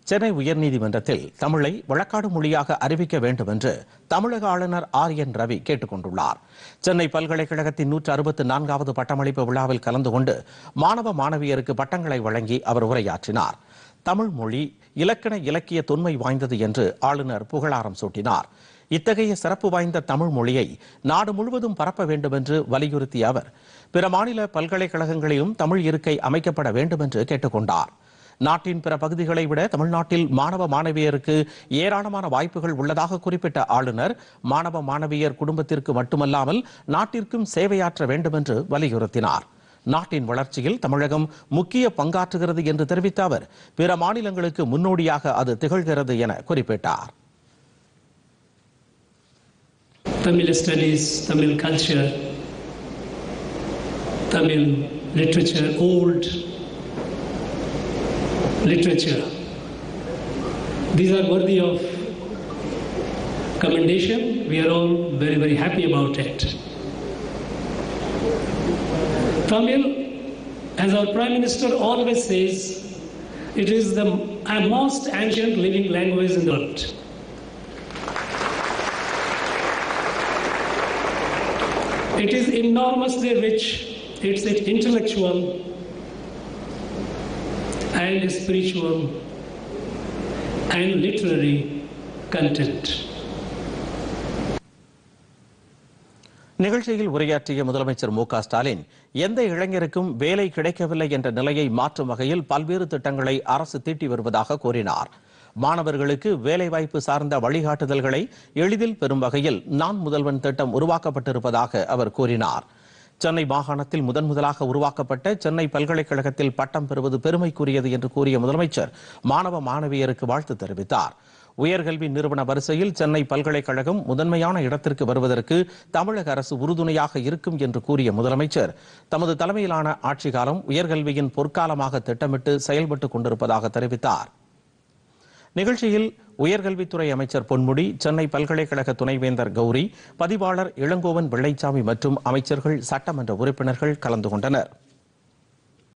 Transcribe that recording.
சென்னை உயர்நீதிமன்றத்தில் தமிழை வழக்காடு மொழியாக அறிவிக்க வேண்டும் என்று தமிழக ஆளுநர் ஆர் என் ரவி கேட்டுக் கொண்டுள்ளார் சென்னை பல்கலைக்கழகத்தின் நூற்று அறுபத்தி நான்காவது பட்டமளிப்பு விழாவில் கலந்து கொண்டு மாணவ மாணவியருக்கு பட்டங்களை வழங்கி அவர் உரையாற்றினார் தமிழ் மொழி இலக்கண இலக்கிய தொன்மை வாய்ந்தது என்று ஆளுநர் புகழாரம் சூட்டினார் இத்தகைய சிறப்பு வாய்ந்த தமிழ் மொழியை நாடு முழுவதும் பரப்ப வேண்டும் என்று வலியுறுத்திய அவர் பிற மாநில பல்கலைக்கழகங்களிலும் தமிழ் இருக்கை அமைக்கப்பட வேண்டும் என்று கேட்டுக்கொண்டார் நாட்டின் பிற பகுதிகளை விட தமிழ்நாட்டில் மாணவ மாணவியருக்கு ஏராளமான வாய்ப்புகள் உள்ளதாக குறிப்பிட்ட ஆளுநர் மாணவ மாணவியர் குடும்பத்திற்கு மட்டுமல்லாமல் நாட்டிற்கும் சேவையாற்ற வேண்டும் என்று வலியுறுத்தினார் நாட்டின் வளர்ச்சியில் தமிழகம் முக்கிய பங்காற்றுகிறது என்று தெரிவித்த அவர் பிற மாநிலங்களுக்கு முன்னோடியாக அது திகழ்கிறது என குறிப்பிட்டார் Tamil studies, Tamil culture, Tamil literature, old literature. These are worthy of commendation. We are all very, very happy about it. Tamil, as our Prime Minister always says, it is the most ancient living language in the world. It is enormously rich, it's intellectual and spiritual and literary content. நிகழ்ச்சியில் உரையாற்றிய முதலமைச்சர் மு க ஸ்டாலின் எந்த இளைஞருக்கும் வேலை கிடைக்கவில்லை என்ற நிலையை மாற்றும் வகையில் பல்வேறு திட்டங்களை அரசு தீட்டி வருவதாக கூறினார் மாணவர்களுக்கு வேலைவாய்ப்பு சார்ந்த வழிகாட்டுதல்களை எளிதில் பெறும் வகையில் நான் முதல்வன் திட்டம் உருவாக்கப்பட்டிருப்பதாக அவர் கூறினார் சென்னை மாகாணத்தில் முதன் முதலாக உருவாக்கப்பட்ட சென்னை பல்கலைக்கழகத்தில் பட்டம் பெறுவது பெருமைக்குரியது என்று கூறிய முதலமைச்சர் மாணவ மாணவியருக்கு வாழ்த்து தெரிவித்தார் உயர்கல்வி நிறுவன வரிசையில் சென்னை பல்கலைக்கழகம் முதன்மையான இடத்திற்கு வருவதற்கு தமிழக அரசு உறுதுணையாக இருக்கும் என்று கூறிய முதலமைச்சர் தமது தலைமையிலான ஆட்சிக்காலம் உயர்கல்வியின் பொற்காலமாக திட்டமிட்டு செயல்பட்டுக் கொண்டிருப்பதாக தெரிவித்தார் நிகழ்ச்சியில் உயர்கல்வித்துறை அமைச்சர் பொன்முடி சென்னை பல்கலைக்கழக துணைவேந்தர் கௌரி பதிவாளர் இளங்கோவன் வெள்ளைச்சாமி மற்றும் அமைச்சர்கள் சட்டமன்ற உறுப்பினர்கள் கலந்து கொண்டனர்